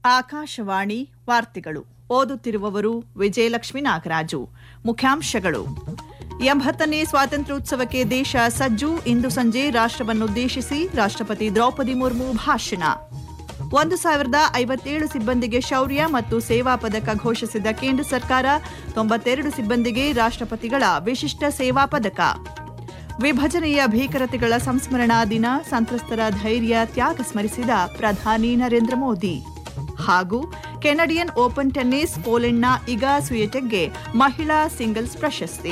ಆಕಾಶವಾಣಿ ವಾರ್ತೆಗಳು ಓದುತ್ತಿರುವವರು ವಿಜಯಲಕ್ಷ್ಮಿ ನಾಗರಾಜು ಮುಖ್ಯಾಂಶಗಳು ಎಂಬತ್ತನೇ ಸ್ವಾತಂತ್ರ್ಯೋತ್ಸವಕ್ಕೆ ದೇಶ ಸಜ್ಜು ಇಂದು ಸಂಜೆ ರಾಷ್ಟ್ರವನ್ನುದ್ದೇಶಿಸಿ ರಾಷ್ಟ್ರಪತಿ ದ್ರೌಪದಿ ಮುರ್ಮು ಭಾಷಣ ಒಂದು ಸಾವಿರದ ಐವತ್ತೇಳು ಸಿಬ್ಬಂದಿಗೆ ಶೌರ್ಯ ಮತ್ತು ಸೇವಾ ಪದಕ ಘೋಷಿಸಿದ ಕೇಂದ್ರ ಸರ್ಕಾರ ತೊಂಬತ್ತೆರಡು ಸಿಬ್ಬಂದಿಗೆ ರಾಷ್ಟ್ರಪತಿಗಳ ವಿಶಿಷ್ಟ ಸೇವಾ ಪದಕ ವಿಭಜನೆಯ ಭೀಕರತೆಗಳ ಸಂಸ್ಮರಣಾ ದಿನ ಸಂತ್ರಸ್ತರ ಧೈರ್ಯ ತ್ಯಾಗ ಸ್ಮರಿಸಿದ ಪ್ರಧಾನಿ ನರೇಂದ್ರ ಮೋದಿ ಹಾಗೂ ಕೆನಡಿಯನ್ ಓಪನ್ ಟೆನ್ನಿಸ್ ಪೋಲೆಂಡ್ನ ಇಗಾ ಸ್ವಿಯಟೆಕ್ಗೆ ಮಹಿಳಾ ಸಿಂಗಲ್ಸ್ ಪ್ರಶಸ್ತಿ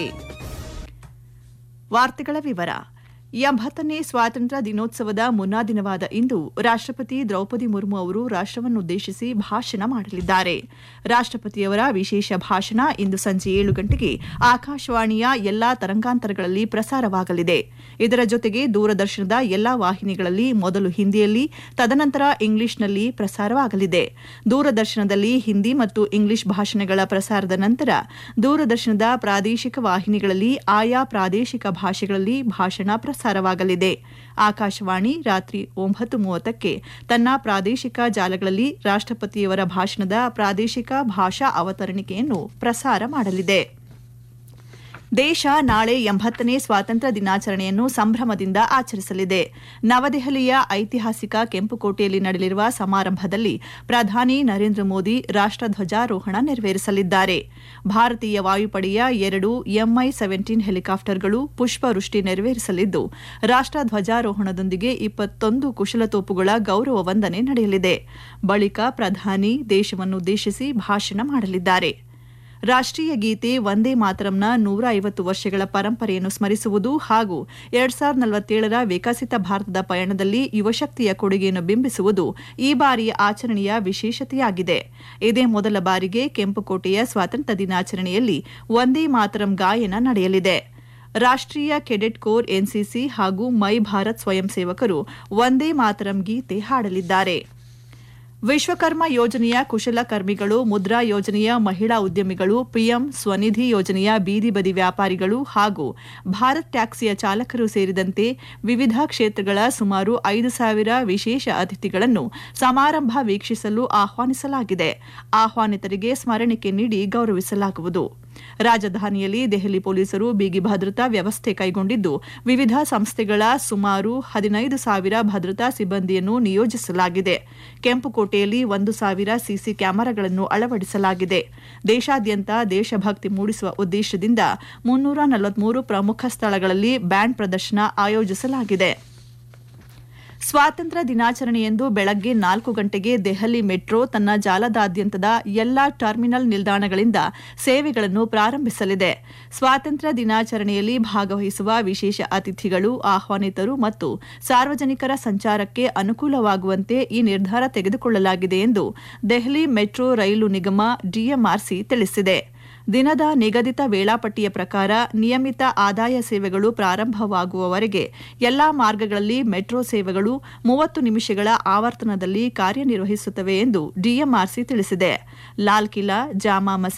ವಾರ್ತೆಗಳ ವಿವರ ಎಂಬತ್ತನೇ ಸ್ವಾತಂತ್ರ್ಯ ದಿನೋತ್ಸವದ ಮುನ್ನಾ ದಿನವಾದ ಇಂದು ರಾಷ್ಟ್ರಪತಿ ದ್ರೌಪದಿ ಮುರ್ಮು ಅವರು ರಾಷ್ಟ್ರವನ್ನುದ್ದೇಶಿಸಿ ಭಾಷಣ ಮಾಡಲಿದ್ದಾರೆ ರಾಷ್ಟ್ರಪತಿಯವರ ವಿಶೇಷ ಭಾಷಣ ಇಂದು ಸಂಜೆ ಏಳು ಗಂಟೆಗೆ ಆಕಾಶವಾಣಿಯ ಎಲ್ಲಾ ತರಂಗಾಂತರಗಳಲ್ಲಿ ಪ್ರಸಾರವಾಗಲಿದೆ ಇದರ ಜೊತೆಗೆ ದೂರದರ್ಶನದ ಎಲ್ಲಾ ವಾಹಿನಿಗಳಲ್ಲಿ ಮೊದಲು ಹಿಂದಿಯಲ್ಲಿ ತದನಂತರ ಇಂಗ್ಲಿಷ್ನಲ್ಲಿ ಪ್ರಸಾರವಾಗಲಿದೆ ದೂರದರ್ಶನದಲ್ಲಿ ಹಿಂದಿ ಮತ್ತು ಇಂಗ್ಲಿಷ್ ಭಾಷಣಗಳ ಪ್ರಸಾರದ ನಂತರ ದೂರದರ್ಶನದ ಪ್ರಾದೇಶಿಕ ವಾಹಿನಿಗಳಲ್ಲಿ ಆಯಾ ಪ್ರಾದೇಶಿಕ ಭಾಷೆಗಳಲ್ಲಿ ಭಾಷಣ ಪ್ರಸಾರವಾಗಲಿದೆ ಆಕಾಶವಾಣಿ ರಾತ್ರಿ ಒಂಬತ್ತು ಮೂವತ್ತಕ್ಕೆ ತನ್ನ ಪ್ರಾದೇಶಿಕ ಜಾಲಗಳಲ್ಲಿ ರಾಷ್ಟ್ರಪತಿಯವರ ಭಾಷಣದ ಪ್ರಾದೇಶಿಕ ಭಾಷಾ ಅವತರಣಿಕೆಯನ್ನು ಪ್ರಸಾರ ಮಾಡಲಿದೆ ದೇಶ ನಾಳೆ ಎಂಬತ್ತನೇ ಸ್ವಾತಂತ್ರ್ಯ ದಿನಾಚರಣೆಯನ್ನು ಸಂಭ್ರಮದಿಂದ ಆಚರಿಸಲಿದೆ ನವದೆಹಲಿಯ ಐತಿಹಾಸಿಕ ಕೆಂಪುಕೋಟೆಯಲ್ಲಿ ನಡೆಯಲಿರುವ ಸಮಾರಂಭದಲ್ಲಿ ಪ್ರಧಾನಿ ನರೇಂದ್ರ ಮೋದಿ ರಾಷ್ಟ್ರಧ್ವಜಾರೋಹಣ ನೆರವೇರಿಸಲಿದ್ದಾರೆ ಭಾರತೀಯ ವಾಯುಪಡೆಯ ಎರಡು ಎಂಐ ಸೆವೆಂಟೀನ್ ಹೆಲಿಕಾಪ್ಟರ್ಗಳು ಪುಷ್ಪವೃಷ್ಟಿ ನೆರವೇರಿಸಲಿದ್ದು ರಾಷ್ಟ್ರಧ್ವಜಾರೋಹಣದೊಂದಿಗೆ ಇಪ್ಪತ್ತೊಂದು ಕುಶಲತೋಪುಗಳ ಗೌರವ ವಂದನೆ ನಡೆಯಲಿದೆ ಬಳಿಕ ಪ್ರಧಾನಿ ದೇಶವನ್ನುದ್ದೇಶಿಸಿ ಭಾಷಣ ಮಾಡಲಿದ್ದಾರೆ ರಾಷ್ಟ್ರೀಯ ಗೀತೆ ವಂದೇ ಮಾತರಂನ ನೂರ ಐವತ್ತು ವರ್ಷಗಳ ಪರಂಪರೆಯನ್ನು ಸ್ಮರಿಸುವುದು ಹಾಗೂ ಎರಡ್ ಸಾವಿರದ ನಲವತ್ತೇಳರ ವಿಕಸಿತ ಭಾರತದ ಪಯಣದಲ್ಲಿ ಯುವಶಕ್ತಿಯ ಕೊಡುಗೆಯನ್ನು ಬಿಂಬಿಸುವುದು ಈ ಬಾರಿಯ ಆಚರಣೆಯ ವಿಶೇಷತೆಯಾಗಿದೆ ಇದೇ ಮೊದಲ ಬಾರಿಗೆ ಕೆಂಪುಕೋಟೆಯ ಸ್ವಾತಂತ್ರ್ಯ ದಿನಾಚರಣೆಯಲ್ಲಿ ವಂದೇ ಮಾತರಂ ಗಾಯನ ನಡೆಯಲಿದೆ ರಾಷ್ಟ್ರೀಯ ಕೆಡೆಟ್ ಕೋರ್ ಎನ್ಸಿಸಿ ಹಾಗೂ ಮೈ ಭಾರತ್ ಸ್ವಯಂ ಸೇವಕರು ವಂದೇ ಮಾತರಂ ಗೀತೆ ಹಾಡಲಿದ್ದಾರೆ ವಿಶ್ವಕರ್ಮ ಯೋಜನೆಯ ಕುಶಲಕರ್ಮಿಗಳು ಮುದ್ರಾ ಯೋಜನೆಯ ಮಹಿಳಾ ಉದ್ಯಮಿಗಳು ಪಿಎಂ ಸ್ವನಿಧಿ ಯೋಜನೆಯ ಬೀದಿ ಬದಿ ವ್ಯಾಪಾರಿಗಳು ಹಾಗೂ ಭಾರತ್ ಟ್ಯಾಕ್ಸಿಯ ಚಾಲಕರು ಸೇರಿದಂತೆ ವಿವಿಧ ಕ್ಷೇತ್ರಗಳ ಸುಮಾರು ಐದು ಸಾವಿರ ವಿಶೇಷ ಅತಿಥಿಗಳನ್ನು ಸಮಾರಂಭ ವೀಕ್ಷಿಸಲು ಆಹ್ವಾನಿಸಲಾಗಿದೆ ಆಹ್ವಾನಿತರಿಗೆ ಸ್ಮರಣಿಕೆ ನೀಡಿ ಗೌರವಿಸಲಾಗುವುದು ರಾಜಧಾನಿಯಲ್ಲಿ ದೆಹಲಿ ಪೊಲೀಸರು ಬಿಗಿ ಭದ್ರತಾ ವ್ಯವಸ್ಥೆ ಕೈಗೊಂಡಿದ್ದು ವಿವಿಧ ಸಂಸ್ಥೆಗಳ ಸುಮಾರು ಹದಿನೈದು ಸಾವಿರ ಭದ್ರತಾ ಸಿಬ್ಬಂದಿಯನ್ನು ನಿಯೋಜಿಸಲಾಗಿದೆ ಕೆಂಪುಕೋಟೆಯಲ್ಲಿ ಒಂದು ಸಾವಿರ ಸಿಸಿ ಕ್ಯಾಮೆರಾಗಳನ್ನು ಅಳವಡಿಸಲಾಗಿದೆ ದೇಶಾದ್ಯಂತ ದೇಶಭಕ್ತಿ ಮೂಡಿಸುವ ಉದ್ದೇಶದಿಂದ ಮುನ್ನೂರ ನಲವತ್ಮೂರು ಪ್ರಮುಖ ಸ್ಥಳಗಳಲ್ಲಿ ಬ್ಯಾಂಡ್ ಪ್ರದರ್ಶನ ಆಯೋಜಿಸಲಾಗಿದೆ ಸ್ವಾತಂತ್ರ್ಯ ದಿನಾಚರಣೆಯಂದು ಬೆಳಗ್ಗೆ ನಾಲ್ಕು ಗಂಟೆಗೆ ದೆಹಲಿ ಮೆಟ್ರೋ ತನ್ನ ಜಾಲದಾದ್ಯಂತದ ಎಲ್ಲಾ ಟರ್ಮಿನಲ್ ನಿಲ್ದಾಣಗಳಿಂದ ಸೇವೆಗಳನ್ನು ಪ್ರಾರಂಭಿಸಲಿದೆ ಸ್ವಾತಂತ್ರ್ಯ ದಿನಾಚರಣೆಯಲ್ಲಿ ಭಾಗವಹಿಸುವ ವಿಶೇಷ ಅತಿಥಿಗಳು ಆಹ್ವಾನಿತರು ಮತ್ತು ಸಾರ್ವಜನಿಕರ ಸಂಚಾರಕ್ಕೆ ಅನುಕೂಲವಾಗುವಂತೆ ಈ ನಿರ್ಧಾರ ತೆಗೆದುಕೊಳ್ಳಲಾಗಿದೆ ಎಂದು ದೆಹಲಿ ಮೆಟ್ರೋ ರೈಲು ನಿಗಮ ಡಿಎಂಆರ್ಸಿ ತಿಳಿಸಿದೆ ದಿನದ ನಿಗದಿತ ವೇಳಾಪಟ್ಟಿಯ ಪ್ರಕಾರ ನಿಯಮಿತ ಆದಾಯ ಸೇವೆಗಳು ಪ್ರಾರಂಭವಾಗುವವರೆಗೆ ಎಲ್ಲಾ ಮಾರ್ಗಗಳಲ್ಲಿ ಮೆಟ್ರೋ ಸೇವೆಗಳು ಮೂವತ್ತು ನಿಮಿಷಗಳ ಆವರ್ತನದಲ್ಲಿ ಕಾರ್ಯನಿರ್ವಹಿಸುತ್ತವೆ ಎಂದು ಡಿಎಂಆರ್ಸಿ ತಿಳಿಸಿದೆ ಲಾಲ್ ಕಿಲಾ ಜಾಮಾ ಮಸೀದಿ